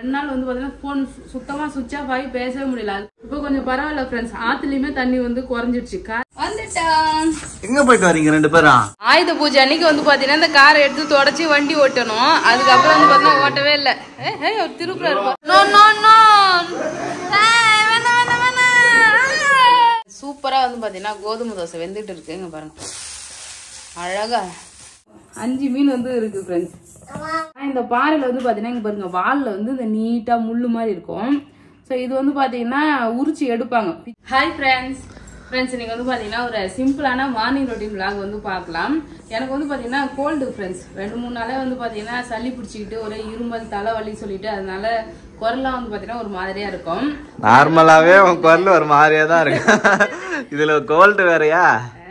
ரெண்டு நாள் வந்து பாத்தீங்கன்னா போன் சுத்தமா சுவிட்ச் ஆஃப் ஆகி பேசவே முடியல இப்போ கொஞ்சம் பரவாயில்ல ஃப்ரெண்ட்ஸ் ஆத்துலயுமே தண்ணி வந்து குறைஞ்சிடுச்சு கார் வந்துட்டான் எங்க போயிட்டு வரீங்க ரெண்டு பேரும் ஆயுத பூஜை அன்னைக்கு வந்து பாத்தீங்கன்னா இந்த காரை எடுத்து தொடச்சி வண்டி ஓட்டணும் அதுக்கப்புறம் வந்து பாத்தீங்கன்னா ஓட்டவே இல்ல ஏய், ஏய், அவர் திருப்புறாரு பாரு. No, no, no. ஏய், வேணாம், வேணாம், வேணாம். சூப்பரா வந்து பாத்தீங்கன்னா கோதுமை தோசை வெந்துட்டு இருக்கு இங்க பாருங்க அழகா அஞ்சு மீன் வந்து இருக்கு ஃப்ரெண்ட்ஸ் இந்த பாறையில வந்து பாத்தீங்கன்னா இங்க பாருங்க வால்ல வந்து இந்த நீட்டா முள்ளு மாதிரி இருக்கும் ஸோ இது வந்து பாத்தீங்கன்னா உரிச்சு எடுப்பாங்க ஹாய் ஃப்ரெண்ட்ஸ் ஃப்ரெண்ட்ஸ் இன்னைக்கு வந்து பாத்தீங்கன்னா ஒரு சிம்பிளான மார்னிங் ரொட்டீன் vlog வந்து பார்க்கலாம் எனக்கு வந்து பாத்தீங்கன்னா கோல்டு ஃப்ரெண்ட்ஸ் ரெண்டு மூணு நாளே வந்து பாத்தீங்கன்னா சளி பிடிச்சிக்கிட்டு ஒரு இருமல் தலைவலி சொல்லிட்டு அதனால குரல்லாம் வந்து பாத்தீங்கன்னா ஒரு மாதிரியா இருக்கும் நார்மலாவே உன் குரல் ஒரு மாதிரியா தான் இருக்கு இதுல கோல்டு வேறயா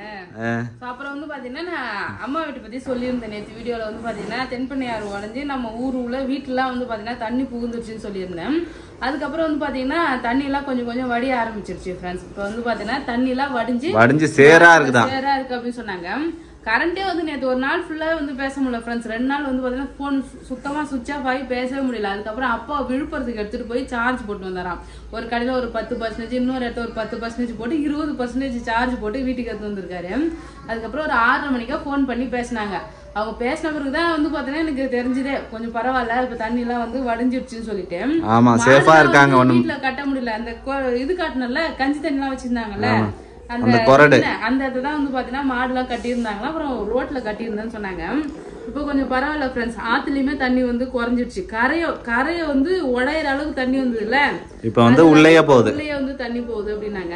ஆ. So, அப்புறம் வந்து பாத்தீங்கன்னா நான் அம்மா வீட்டை பத்தி சொல்லியிருந்தேன் நேற்று வீடியோல வந்து பாத்தீங்கன்னா தென்பண்ணையாறு உடஞ்சி நம்ம ஊர் உள்ள வீட்டுலாம் வந்து பாத்தீங்கன்னா தண்ணி புகுந்துருச்சுன்னு சொல்லியிருந்தேன் அதுக்கப்புறம் வந்து பாத்தீங்கன்னா தண்ணி எல்லாம் கொஞ்சம் கொஞ்சம் வடிய ஆரம்பிச்சிருச்சு ஃப்ரெண்ட்ஸ் இப்போ வந்து பாத்தீங்கன்னா தண்ணி எல்லாம் வடிஞ்சு வடிஞ்சு சேரா இருக்குதான் சேரா இருக்கு அப்படின்னு சொன்னாங்க கரண்டே வந்து நேற்று ஒரு நாள் ஃபுல்லா வந்து பேச முடியல ஃப்ரெண்ட்ஸ் ரெண்டு நாள் வந்து பாத்தீங்கன்னா ஃபோன் சுத்தமா சுவிட்ச் ஆஃப் ஆகி பேசவே முடியல அதுக்கப்புறம் அப்பா விழுப்புரத்துக்கு எடுத்துட்டு போய் சார்ஜ் போட்டு வந்தாராம் ஒரு கடையில ஒரு பத்து பர்சன்டேஜ் இன்னொரு இடத்துல ஒரு பத்து பர்சன்டேஜ் போட்டு இருபது பர்சன்டேஜ் சார்ஜ் போட்டு வீட்டுக்கு எடுத்து வந்திருக்காரு அதுக்கப்புறம் ஒரு ஆறரை மணிக்கா ஃபோன் பண்ணி பேசினாங்க அவங்க பேசின பிறகு தான் வந்து பாத்தீங்கன்னா எனக்கு தெரிஞ்சதே கொஞ்சம் பரவாயில்ல இப்ப தண்ணி எல்லாம் வந்து வடிஞ்சிருச்சுன்னு சொல்லிட்டு ஆமா சேஃபா மாடுலாம் இருக்காங்க வந்து ஒண்ணும் வீட்டுல கட்ட முடியல அந்த கொ- இது காட்டினல கஞ்சி தண்ணி எல்லாம் வச்சிருந்தாங்கல்ல அந்த கொரடு. என்ன, அந்த இடத்துல வந்து பாத்தீங்கன்னா மாடுலாம் கட்டியிருந்தாங்களா அப்புறம் ரோட்ல கட்டியிருந்தேன்னு சொன்னாங்க இப்போ கொஞ்சம் பரவாயில்ல ஃப்ரெண்ட்ஸ் ஆத்துலயுமே தண்ணி வந்து குறைஞ்சிருச்சு கரையோ கரையை வந்து உடையிற அளவுக்கு தண்ணி வந்ததுல இப்ப வந்து உள்ளேயே போகுது உள்ளேயே வந்து தண்ணி போகுது அப்படின்னாங்க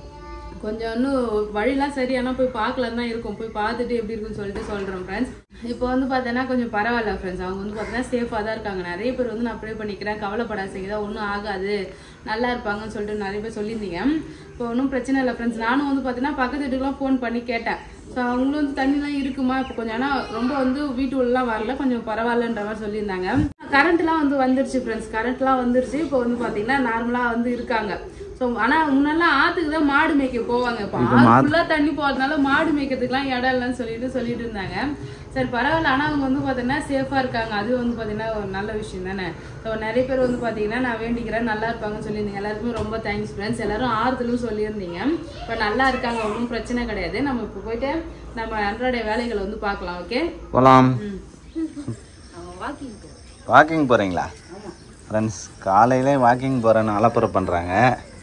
கொஞ்சம் இன்னும் வழிலாம் சரியானா போய் பார்க்கலாம் தான் இருக்கும் போய் பார்த்துட்டு எப்படி இருக்குன்னு சொல்லிட்டு சொல்றேன் ஃப்ரெண்ட்ஸ் இப்போ வந்து பார்த்தீங்கன்னா கொஞ்சம் பரவாயில்ல ஃப்ரெண்ட்ஸ் அவங்க வந்து பார்த்தீங்கன்னா சேஃபாக தான் இருக்காங்க நிறைய பேர் வந்து நான் ப்ரே பண்ணிக்கிறேன் கவலைப்படாதீங்க ஒன்றும் ஆகாது நல்லா இருப்பாங்கன்னு சொல்லிட்டு நிறைய பேர் சொல்லியிருந்தீங்க இப்போ ஒன்றும் பிரச்சனை இல்லை ஃப்ரெண்ட்ஸ் நானும் வந்து பார்த்தீங்கன்னா பக்கத்து வீட்டுக்குலாம் ஃபோன் பண்ணி கேட்டேன் ஸோ அவங்களும் வந்து தண்ணிலாம் இருக்குமா இப்போ கொஞ்சம் ஆனால் ரொம்ப வந்து வீட்டு உள்ளலாம் வரல கொஞ்சம் பரவாயில்லன்ற மாதிரி சொல்லியிருந்தாங்க கரண்ட்லாம் வந்து வந்துருச்சு ஃப்ரெண்ட்ஸ் கரண்ட்லாம் வந்துருச்சு இப்போ வந்து பார்த்தீங்கன்னா நார்மலாக வந்து இருக்காங்க ஸோ ஆனால் முன்னெல்லாம் ஆற்றுக்கு தான் மாடு மேய்க்க போவாங்க இப்போ ஆறு ஃபுல்லாக தண்ணி போகிறதுனால மாடு மேய்க்கிறதுக்குலாம் இடம் இல்லைன்னு சொல்லிட்டு சொல்லிட்டு இருந்தாங்க சரி பரவாயில்ல ஆனால் அவங்க வந்து பார்த்தீங்கன்னா சேஃபாக இருக்காங்க அது வந்து பார்த்தீங்கன்னா ஒரு நல்ல விஷயம் தானே ஸோ நிறைய பேர் வந்து பார்த்தீங்கன்னா நான் வேண்டிக்கிறேன் நல்லா இருப்பாங்கன்னு சொல்லியிருந்தீங்க எல்லாருக்குமே ரொம்ப தேங்க்ஸ் ஃப்ரெண்ட்ஸ் எல்லாரும் ஆறுதலும் சொல்லியிருந்தீங்க இப்போ நல்லா இருக்காங்க ஒன்றும் பிரச்சனை கிடையாது நம்ம இப்போ போயிட்டு நம்ம அன்றாட வேலைகளை வந்து பார்க்கலாம் ஓகே போலாம் அவங்க வாக்கிங் வாக்கிங் போறீங்களா ஃப்ரெண்ட்ஸ் காலையில வாக்கிங் போறேன்னு அலப்புற பண்றாங்க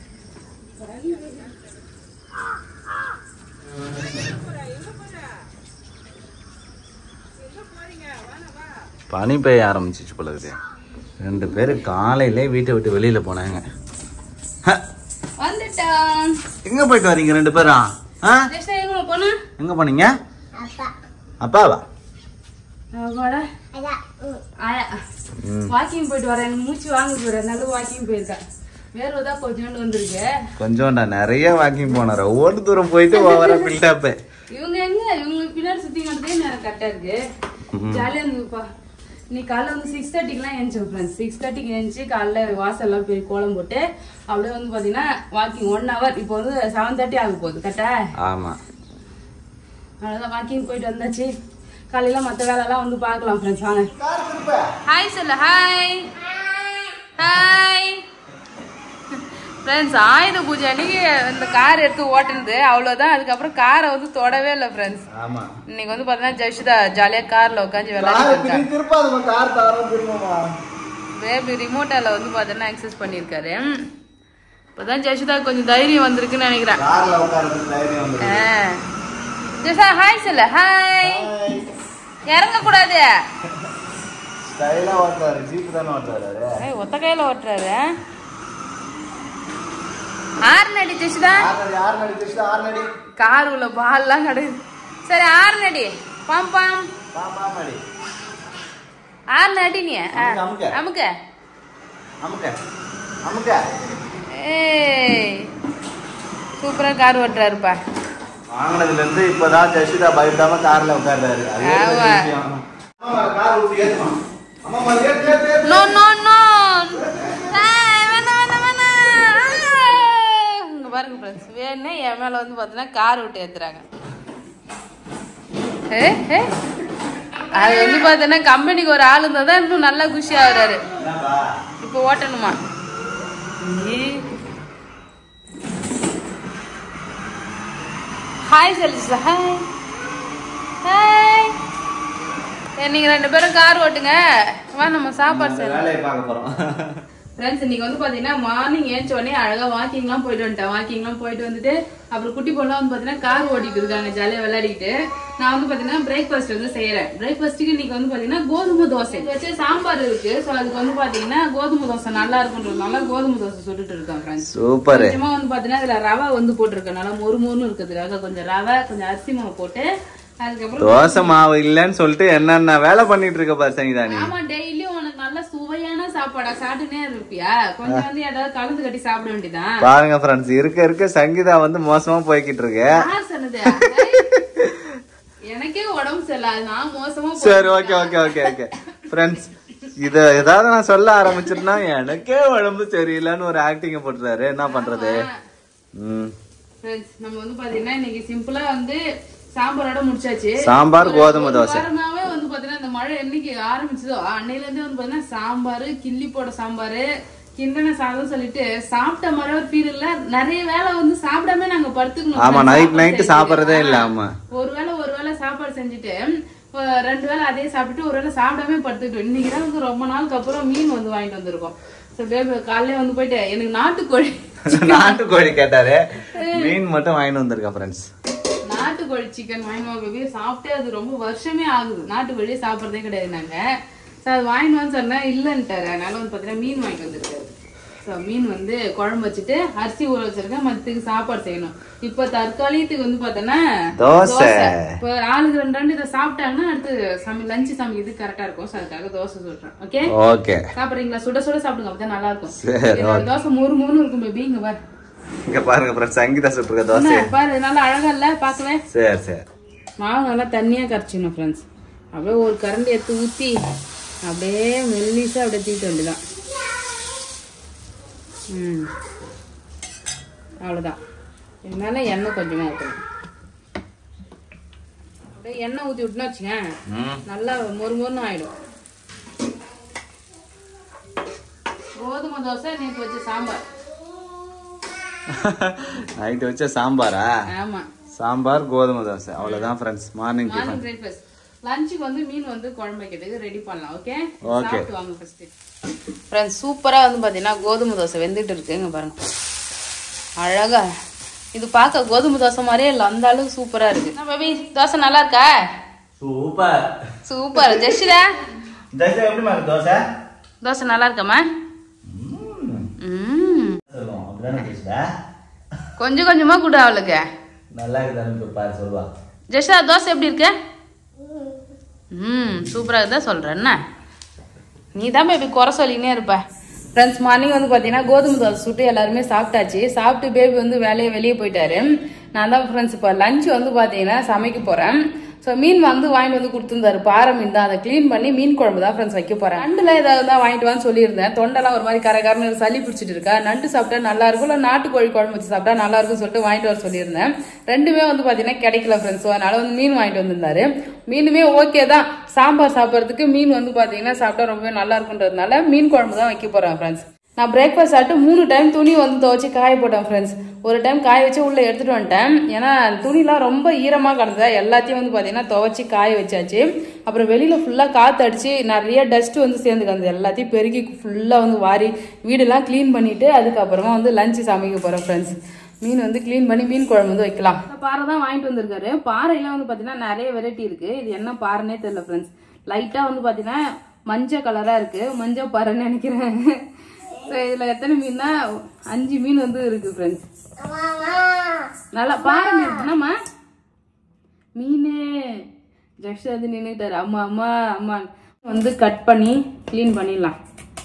பனி பெய்ய ஆரம்பிச்சிச்சு போல இருக்குது ரெண்டு பேரும் காலையிலே வீட்டை விட்டு வெளியில போனாங்க ஹ, வந்துட்டான் எங்க போயிட்டு வரீங்க ரெண்டு பேரும் ஆ? நெக்ஸ்ட் எங்க போனா எங்க போனீங்க அப்பாவா அப்பாடா ஆயா வாக்கிங் போயிட்டு வரேன் எனக்கு மூச்சு வாங்க போறேன் நல்ல வாக்கிங் போயிருக்கேன் வேர்வை தான் கொஞ்சோண்டு வந்திருக்கு கொஞ்சோண்டா நிறைய வாக்கிங் போனார் ஒவ்வொரு தூரம் போயிட்டு ஓவரா பில்டப் இவங்க எங்க இவங்களுக்கு பின்னாடி சுத்தி மட்டும் நேரம் கரெக்டா இருக்கு ஜாலியா இருந்துப்பா நீ காலைல வந்து சிக்ஸ் தேர்ட்டிக்குலாம் எழுந்தோம் ஃப்ரெண்ட்ஸ் சிக்ஸ் தேர்ட்டிக்கு எழுந்துச்சு காலைல வாசல்லாம் போய் கோலம் போட்டு அப்படியே வந்து பாத்தீங்கன்னா வாக்கிங் ஒன் ஹவர் இப்போ வந்து செவன் தேர்ட்டி ஆக போகுது கரெக்டா ஆமா அவ்வளோதான் வாக்கிங் போயிட்டு வந்தாச்சு காலையில மற்ற வேலைலாம் வந்து பார்க்கலாம் ஃப்ரெண்ட்ஸ் வாங்க ஹாய் சொல்லு ஹாய் ஹாய் ஃப்ரெண்ட்ஸ் ஆயுத பூஜை அன்னைக்கு இந்த கார் எடுத்து ஓட்டுனது அவ்வளோதான் அதுக்கப்புறம் காரை வந்து தொடவே இல்லை ஃப்ரெண்ட்ஸ் ஆமா இன்னைக்கு வந்து பார்த்தீங்கன்னா ஜஷிதா ஜாலியாக காரில் உட்காந்து விளையாடி திருப்பாதுமா கார் தரம் திரும்பமா பேபி ரிமோட்டால வந்து பார்த்தீங்கன்னா எக்ஸஸ் பண்ணியிருக்காரு இப்போதான் ஜஷிதா கொஞ்சம் தைரியம் வந்திருக்குன்னு நினைக்கிறேன் கார்ல உட்கார்றதுக்கு தைரியம் வந்து ஆ. ஜஷா ஹாய் சொல்லு ஹாய் இறங்கக்கூடாது ஸ்டைலா ஓட்டுறாரு ஜீப் தானே ஓட்டுறாரு ஏய், ஒத்த கையில ஓட்டுறாரு ஆறுநடி ஜெஷிதா ஆறு ஆறு நடி கிருஷ்ணா ஆறு நடி கார் உள்ள பால்லாம் கிடையாது சரி ஆறுநடி பாம் பாம் பாப்பா மடி ஆறுன அடி நீ ஆ, அமுக்கு, அமுக்கு. அமுக்க அமுக்க அமுக்க ஏய் சூப்பரா கார் ஓட்டுறாருப்பா வாங்கினதுல இருந்து இப்பதான் ஜஷிதா பயப்படாம கார்ல உட்கார்றாரு அதே ஒரு ஆமா. விஷயம். அம்மா கார் விட்டு ஏத்துமா அம்மா அம்மா, ஏத்து ஏத்து ஏத்து நோ நோ நோ ஏய், வேணாம் வேணாம் வேணாம் இங்க பாருங்க ஃப்ரெண்ட்ஸ் வேணே என் மேல வந்து பார்த்தீங்கன்னா கார் விட்டு ஏத்துறாங்க ஏ ஏ அது வந்து பார்த்தீங்கன்னா கம்பெனிக்கு ஒரு ஆள் இருந்தால் தான் இன்னும் நல்லா குஷி ஆகுறாரு என்னப்பா இப்போ ஓட்டணுமா ஹாய் செல்லிசா ஹாய் ஹாய் நீங்க ரெண்டு பேரும் கார் ஓட்டுங்க வா நம்ம சாப்பாடு செய்யலாம் வேலையை பார்க்க போறோம் ஃப்ரெண்ட்ஸ் இன்னைக்கு வந்து பாத்தீங்கன்னா மார்னிங் ஏஞ்ச உடனே அழகா வாக்கிங்லாம் போயிட்டு வந்துட்டேன் வாக்கிங்லாம் போயிட்டு வந்துட்டு அப்புறம் குட்டி பொண்ணு வந்து பாத்தீங்கன்னா கார் ஓட்டிட்டு இருக்காங்க ஜாலியா விளையாடிட்டு நான் வந்து பாத்தீங்கன்னா பிரேக்ஃபாஸ்ட் வந்து செய்யறேன் பிரேக்ஃபாஸ்ட்டுக்கு இன்னைக்கு வந்து பாத்தீங்கன்னா கோதுமை தோசை இது வச்சு சாம்பார் இருக்கு ஸோ அதுக்கு வந்து பாத்தீங்கன்னா கோதுமை தோசை நல்லா இருக்குன்றதுனால கோதுமை தோசை சுட்டுட்டு இருக்கேன் ஃப்ரெண்ட்ஸ் சூப்பர் கொஞ்சமா வந்து பாத்தீங்கன்னா இதுல ரவை வந்து போட்டிருக்கேன் நல்லா மொறு மொறுன்னு இருக்கிறதுக்காக கொஞ்சம் ரவை கொஞ்சம் அரிசி மாவு போட்டு அதுக்கப்புறம் தோசை மாவு இல்லைன்னு சொல்லிட்டு என்னென்ன வேலை பண்ணிட்டு இருக்க பாரு சங்கீதா நீ ஆமா டெய்லியும் உனக்கு நல்ல சுவையான சாப்பாடா சாப்பிட்டுனே இருப்பியா கொஞ்சம் வந்து ஏதாவது கலந்து கட்டி சாப்பிட வேண்டியதான் பாருங்க ஃப்ரெண்ட்ஸ் இருக்க இருக்க சங்கீதா வந்து மோசமா போய்கிட்டு இருக்கு யார் சொன்னது எனக்கே உடம்பு சரியில்லை நான் மோசமா போ- சரி okay okay okay okay friends இத ஏதாவது நான் சொல்ல ஆரம்பிச்சிருந்தா எனக்கே உடம்பு சரியில்லைன்னு ஒரு ஆக்டிங்க போட்டுறாரு என்ன பண்றது ம் Friends, நம்ம வந்து பாத்தீங்கன்னா இன்னைக்கு சிம்பிளா வந்து சாம்பாரோட முடிச்சாச்சு சாம்பார் கோதுமை ஒரு தோசை வாரமாவே வந்து பாத்தீங்கன்னா இந்த மழை என்னைக்கு ஆரம்பிச்சதோ அன்னையில இருந்தே வந்து பாத்தீங்கன்னா சாம்பார் கிள்ளி போட சாம்பார் கிண்டன சாதம் சொல்லிட்டு சாப்பிட்ட மாதிரி ஒரு ஃபீல் இல்ல நிறைய வேலை வந்து சாப்பிடாம நாங்க படுத்துக்கணும் ஆமா friends. நைட் சாப்பாடு நைட்டு செய்யறது. சாப்பிடுறதே இல்ல ஆமா ஒரு வேளை ஒரு வேளை சாப்பாடு செஞ்சுட்டு அஹ் ரெண்டு வேளை அதே சாப்பிட்டு ஒரு வேளை சாப்பிடாம படுத்துக்கிட்டோம் இன்னைக்கு தான் வந்து ரொம்ப நாளுக்கு அப்புறம் மீன் வந்து வாங்கிட்டு வந்திருக்கோம் ஸோ பேபி காலையில வந்து போயிட்டு எனக்கு நாட்டுக்கோழி நாட்டுக்கோழி கேட்டாரு மீன் மட்டும் வாங்கிட்டு வந்திருக்கேன் ஃப்ரெண்ட்ஸ் நாட்டுக்கோழி சிக்கன் வாங்கிட்டு வா பேபி சாப்பிட்டே அது ரொம்ப வருஷமே ஆகுது நாட்டுக்கோழியே சாப்பிட்றதே கிடையாது நாங்க ஸோ அது வாங்கிட்டு வந்து சொன்னேன் இல்லைன்ட்டாரு அதனால வந்து பார்த்தீங்கன்னா மீன் வாங்கிட்டு வந்திருக்காரு ஸோ மீன் வந்து குழம்பு வச்சுட்டு அரிசி ஊற வச்சிருக்கேன் மத்துக்கு சாப்பாடு செய்யணும் இப்போ தற்காலிகத்துக்கு வந்து பார்த்தோன்னா தோசை இப்போ ஆளுக்கு ரெண்டு ரெண்டு இதை சாப்பிட்டாங்கன்னா அடுத்து சமை லஞ்சு சமைக்கிறது கரெக்டா இருக்கும் ஸோ அதுக்காக தோசை சுடுறேன் ஓகே ஓகே சாப்பிட்றீங்களா சுட சுட சாப்பிடுங்க அப்பதான் நல்லா இருக்கும் சரி என்னோட தோசை மொறு மொறுன்னு இருக்கும் பேபி இங்க பாரு இங்க பாருங்க ஃப்ரெண்ட்ஸ் சங்கீதா சுட்டுருக்க தோசை என்ன, பாரு இது நல்லா அழகா இல்ல பார்க்கவே சரி சரி மாவு நல்லா தண்ணியா கரைச்சிடணும் ஃப்ரெண்ட்ஸ் அப்படியே ஒரு கரண்டி எடுத்து ஊத்தி அப்படியே மெல்லிசா அப்படியே தீட்ட வேண்டியதான் ம் அவ்வளோதான் இது மேலே எண்ணெய் கொஞ்சமாக ஊற்றணும் அப்படியே எண்ணெய் ஊற்றி விட்டுனா வச்சுங்க ம் நல்லா மொறு மொறுன்னு ஆயிடும் கோதுமை தோசை நேற்று வச்ச சாம்பார் நைட்டு வச்ச சாம்பாரா ஆமா சாம்பார் கோதுமை தோசை அவ்வளவுதான் friends morning tiffin morning breakfast லஞ்சுக்கு வந்து மீன் வந்து குழம்பு வைக்கிறதுக்கு ரெடி பண்ணலாம் ஓகே Okay. சாப்பிட்டு வாங்க ஃபர்ஸ்ட் ஃப்ரெண்ட்ஸ் சூப்பரா வந்து பாத்தீங்கன்னா கோதுமை தோசை வெந்துட்டு இருக்கு இங்க பாருங்க அழகா இது பார்க்க கோதுமை தோசை மாதிரியே இல்லை அந்த அளவுக்கு சூப்பரா இருக்கு என்ன பேபி தோசை நல்லா இருக்கா சூப்பர் சூப்பர் ஜெஷிதா தோசை எப்படி மாதிரி தோசை தோசை நல்லா இருக்காம்மா ம் சொல்லுவோம் அப்படிதானே பேசுதா கொஞ்சம் கொஞ்சமா கூட அவளுக்கு நல்லா இருக்குதான்னு பாரு சொல்லுவா ஜெஷா தோசை எப்படி இருக்கு ம் சூப்பராக தான் சொல்கிறேன் என்ன நீ தான் பேபி குறை சொல்லினே இருப்ப ஃப்ரெண்ட்ஸ் மார்னிங் வந்து பார்த்தீங்கன்னா கோதுமை தோசை சுட்டு எல்லாருமே சாப்பிட்டாச்சு சாப்பிட்டு பேபி வந்து வேலையை வெளியே போயிட்டாரு நான் தான் ஃப்ரெண்ட்ஸ் இப்போ லஞ்ச் வந்து பார்த்தீங்கன்னா சமைக்க போகிறேன் ஸோ மீன் வந்து வாங்கிட்டு வந்து கொடுத்துருந்தாரு பாறை மீன் தான் அதை க்ளீன் பண்ணி மீன் குழம்பு தான் ஃப்ரெண்ட்ஸ் வைக்க போகிறேன் நண்டுல ஏதாவது தான் வாங்கிட்டு வான்னு சொல்லியிருந்தேன் தொண்டெல்லாம் ஒரு மாதிரி கரகரன்னு சளி பிடிச்சிட்டு இருக்கா நண்டு சாப்பிட்டா நல்லா இருக்கும் இல்லை நாட்டுக்கோழி குழம்பு வச்சு சாப்பிட்டா நல்லா இருக்கும்னு சொல்லிட்டு வாங்கிட்டு வர சொல்லியிருந்தேன் ரெண்டுமே வந்து பார்த்தீங்கன்னா கிடைக்கல ஃப்ரெண்ட்ஸ் அதனால வந்து மீன் வாங்கிட்டு வந்திருந்தாரு மீனுமே ஓகே தான் சாம்பார் சாப்பிட்றதுக்கு மீன் வந்து பார்த்தீங்கன்னா சாப்பிட்டா ரொம்பவே நல்லா இருக்குன்றதுனால மீன் குழம்பு தான் வைக்க போகிறேன் ஃப்ரெண்ட்ஸ் நான் பிரேக்ஃபாஸ்ட் சாப்பிட்டு மூணு டைம் துணி வந்து துவைச்சு காய போட்டேன் ஃப்ரெண்ட்ஸ் ஒரு டைம் காய வச்சு உள்ளே எடுத்துகிட்டு வந்துட்டேன் ஏன்னா துணிலாம் ரொம்ப ஈரமாக கிடந்தது எல்லாத்தையும் வந்து பார்த்தீங்கன்னா துவைச்சி காய வச்சாச்சு அப்புறம் வெளியில் ஃபுல்லாக காற்று அடிச்சு நிறைய டஸ்ட் வந்து சேர்ந்து கிடந்தது எல்லாத்தையும் பெருக்கி ஃபுல்லாக வந்து வாரி வீடெல்லாம் க்ளீன் பண்ணிவிட்டு அதுக்கப்புறமா வந்து லஞ்சு சமைக்க போகிறேன் ஃப்ரெண்ட்ஸ் மீன் வந்து க்ளீன் பண்ணி மீன் குழம்பு வந்து வைக்கலாம் பாறை தான் வாங்கிட்டு வந்திருக்காரு பாறையெல்லாம் வந்து பார்த்தீங்கன்னா நிறைய வெரைட்டி இருக்குது இது என்ன பாறைனே தெரியல ஃப்ரெண்ட்ஸ் லைட்டாக வந்து பார்த்தீங்கன்னா மஞ்சள் கலராக இருக்குது மஞ்சள் பாறைன்னு நினைக்கிறேன் ஸோ இதில் எத்தனை மீன்னா அஞ்சு மீன் வந்து இருக்குது ஃப்ரெண்ட்ஸ் நல்லா பாறை மீன் என்னம்மா மீன் ஜஸ்ட் அது நின்றுட்டாரு அம்மா அம்மா அம்மா வந்து கட் பண்ணி க்ளீன் பண்ணிடலாம்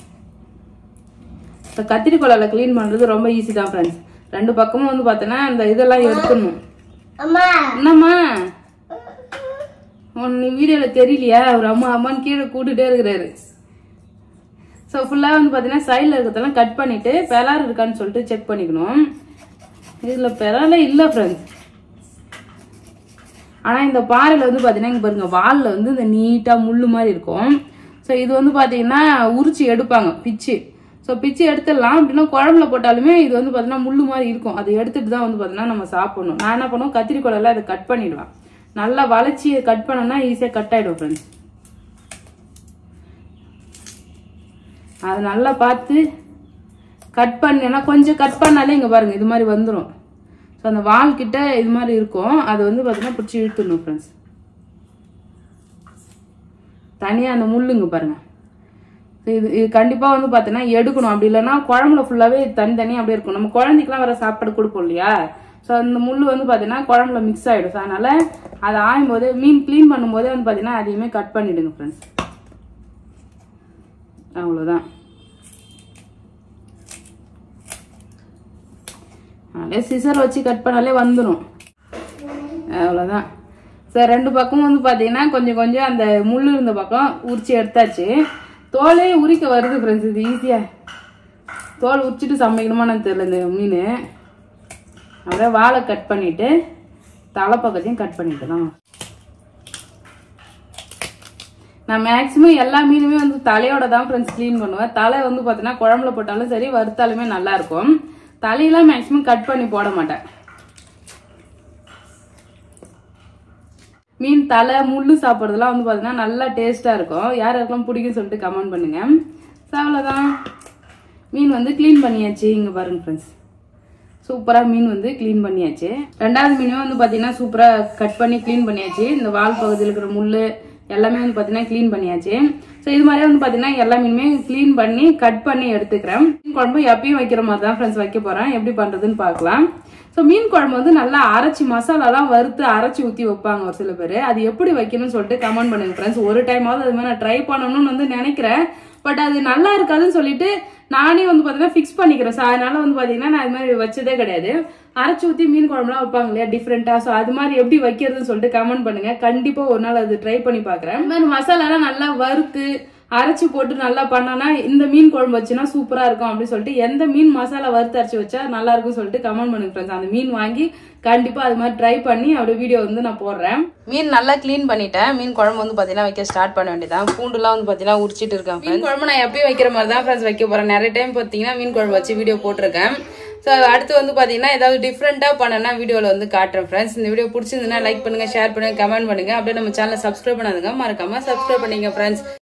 இப்போ கத்திரிக்கோலால க்ளீன் பண்ணுறது ரொம்ப ஈஸி தான் ஃப்ரெண்ட்ஸ் ரெண்டு பக்கமும் வந்து பார்த்தோன்னா இந்த இதெல்லாம் எடுக்கணும் என்னம்மா உன் நீ வீடியோவில் தெரியலையா அவர் அம்மா அம்மான்னு கீழே கூட்டுட்டே இருக்கிறாரு ஸோ ஃபுல்லாக வந்து பார்த்தீங்கன்னா சைடில் இருக்கிறதெல்லாம் கட் பண்ணிவிட்டு பெலார் இருக்கான்னு சொல்லிட்டு செக் பண்ணிக்கணும் இதில் பெறால இல்லை ஃப்ரெண்ட்ஸ் ஆனால் இந்த பாறையில் வந்து பார்த்தீங்கன்னா இங்கே பாருங்க வாலில் வந்து இந்த நீட்டாக முள்ளு மாதிரி இருக்கும் ஸோ இது வந்து பார்த்தீங்கன்னா உரிச்சு எடுப்பாங்க பிச்சு ஸோ பிச்சு எடுத்துடலாம் அப்படின்னா குழம்புல போட்டாலுமே இது வந்து பார்த்தீங்கன்னா முள்ளு மாதிரி இருக்கும் அதை எடுத்துட்டு தான் வந்து பார்த்தீங்கன்னா நம்ம சாப்பிடணும் நான் என்ன பண்ணுவோம் கத்திரிக்கோலையில் அதை கட் பண்ணிடுவேன் நல்லா வளைச்சி கட் பண்ணோம்னா ஈஸியாக கட் ஆகிடும் ஃப்ரெண்ட்ஸ் அது நல்லா பார்த்து கட் பண்ணேன்னா கொஞ்சம் கட் பண்ணாலே இங்கே பாருங்க இது மாதிரி வந்துடும் ஸோ அந்த வால் கிட்ட இது மாதிரி இருக்கும் அது வந்து பார்த்தீங்கன்னா பிடிச்சி இழுத்துடணும் ஃப்ரெண்ட்ஸ் தனியாக அந்த முள்ளுங்க பாருங்க So இது இது கண்டிப்பாக வந்து பார்த்தீங்கன்னா எடுக்கணும் அப்படி இல்லைன்னா குழம்புல ஃபுல்லாகவே தனித்தனியாக அப்படியே இருக்கும் நம்ம குழந்தைக்கெல்லாம் வேற சாப்பாடு கொடுப்போம் இல்லையா ஸோ அந்த முள் வந்து பார்த்தீங்கன்னா குழம்புல மிக்ஸ் ஆகிடும் ஸோ அதனால அதை ஆயும் போது மீன் க்ளீன் பண்ணும்போதே வந்து பார்த்தீங்கன்னா அதையுமே கட் பண்ணிடுங்க ஃப்ரெண்ட்ஸ் அவ்வளோதான் அதே சிசர் வச்சு கட் பண்ணாலே வந்துடும் அவ்வளோதான் சார் ரெண்டு பக்கமும் வந்து பார்த்தீங்கன்னா கொஞ்சம் கொஞ்சம் அந்த முள் இருந்த பக்கம் உரிச்சு எடுத்தாச்சு தோலே உரிக்க வருது ஃப்ரெண்ட்ஸ் இது ஈஸியாக தோல் உரிச்சிட்டு சமைக்கணுமான்னு தெரியல இந்த மீன் அப்படியே வாழை கட் பண்ணிட்டு தலை பக்கத்தையும் கட் பண்ணிட்டு தான் நான் மேக்ஸிமம் எல்லா மீனுமே வந்து தலையோட தான் ஃப்ரெண்ட்ஸ் க்ளீன் பண்ணுவேன் தலை வந்து பார்த்தீங்கன்னா குழம்புல போட்டாலும் சரி வறுத்தாலுமே நல்லா இருக்கும் தலையெல்லாம் மேக்ஸிமம் கட் பண்ணி போட மாட்டேன் மீன் தலை முள்ளு சாப்பிட்றதுலாம் வந்து பார்த்தீங்கன்னா நல்லா டேஸ்ட்டாக இருக்கும் யார் யாருக்கெல்லாம் பிடிக்கும்னு சொல்லிட்டு கமெண்ட் பண்ணுங்க ஸோ அவ்வளோதான் மீன் வந்து க்ளீன் பண்ணியாச்சு இங்கே பாருங்க ஃப்ரெண்ட்ஸ் சூப்பராக மீன் வந்து க்ளீன் பண்ணியாச்சு ரெண்டாவது மீனுமே வந்து பார்த்தீங்கன்னா சூப்பராக கட் பண்ணி க்ளீன் பண்ணியாச்சு இந்த வால் பகுதியில் இருக்கிற முள் எல்லாமே வந்து பார்த்தீங்கன்னா க்ளீன் பண்ணியாச்சு ஸோ இது மாதிரியே வந்து பார்த்தீங்கன்னா எல்லா மீனுமே க்ளீன் பண்ணி கட் பண்ணி எடுத்துக்கிறேன் மீன் குழம்பு எப்பயும் வைக்கிற மாதிரி தான் ஃப்ரெண்ட்ஸ் வைக்க போகிறேன் எப்படி பண்ணுறதுன்னு பார்க்கலாம் ஸோ மீன் குழம்பு வந்து நல்லா அரைச்சி மசாலாலாம் வறுத்து அரைச்சி ஊற்றி வைப்பாங்க ஒரு சில பேர் அது எப்படி வைக்கணும்னு சொல்லிட்டு கமெண்ட் பண்ணுங்க ஃப்ரெண்ட்ஸ் ஒரு டைமாவது அது மாதிரி நான் ட்ரை பண்ணணும்னு வந்து நினைக்கிறேன் பட் அது நல்லா இருக்காதுன்னு சொல்லிட்டு நானே வந்து பார்த்தீங்கன்னா ஃபிக்ஸ் பண்ணிக்கிறேன் ஸோ அதனால வந்து பார்த்தீங்கன்னா நான் இது மாதிரி வச்சதே கிடையாது அரைச்சி ஊற்றி மீன் குழம்புலாம் வைப்பாங்க இல்லையா டிஃப்ரெண்ட்டாக ஸோ அது மாதிரி எப்படி வைக்கிறதுன்னு சொல்லிட்டு கமெண்ட் பண்ணுங்க கண்டிப்பாக ஒரு நாள் அது ட்ரை பண்ணி பார்க்குறேன் இந்த மாதிரி மசாலாலாம் நல்லா வறுத்து அரைச்சி போட்டு நல்லா பண்ணோன்னா இந்த மீன் குழம்பு வச்சுன்னா சூப்பரா இருக்கும் அப்படின்னு சொல்லிட்டு எந்த மீன் மசாலா வறுத்து அரைச்சி வச்சா நல்லா இருக்கும்னு சொல்லிட்டு கமெண்ட் பண்ணுங்க ஃப்ரெண்ட்ஸ் அந்த மீன் வாங்கி கண்டிப்பா அது மாதிரி ட்ரை பண்ணி அப்படியே வீடியோ வந்து நான் போடுறேன் மீன் நல்லா க்ளீன் பண்ணிட்டேன் மீன் குழம்பு வந்து பாத்தீங்கன்னா வைக்க ஸ்டார்ட் பண்ண வேண்டியதான் பூண்டுலாம் வந்து பாத்தீங்கன்னா உரிச்சிட்டு இருக்கேன் மீன் குழம்பு நான் எப்பயும் வைக்கிற மாதிரி தான் ஃப்ரெண்ட்ஸ் வைக்க போறேன் நிறைய டைம் பாத்தீங்கன்னா மீன் குழம்பு வச்சு வீடியோ போட்டிருக்கேன் ஸோ அடுத்து வந்து பார்த்தீங்கன்னா ஏதாவது டிஃப்ரெண்ட்டாக பண்ணனா வீடியோவில் வந்து காட்டுறேன் ஃப்ரெண்ட்ஸ் இந்த வீடியோ பிடிச்சிருந்ததுன்னா லைக் பண்ணுங்க ஷேர் பண்ணுங்க கமெண்ட் பண்ணுங்க அப்படியே நம்ம சேனலை சப்ஸ்கிரைப் பண்ணாதுங்க மறக்காம சப்ஸ்கிரைப் பண்ணிங்க ஃப்ரெண்ட்ஸ்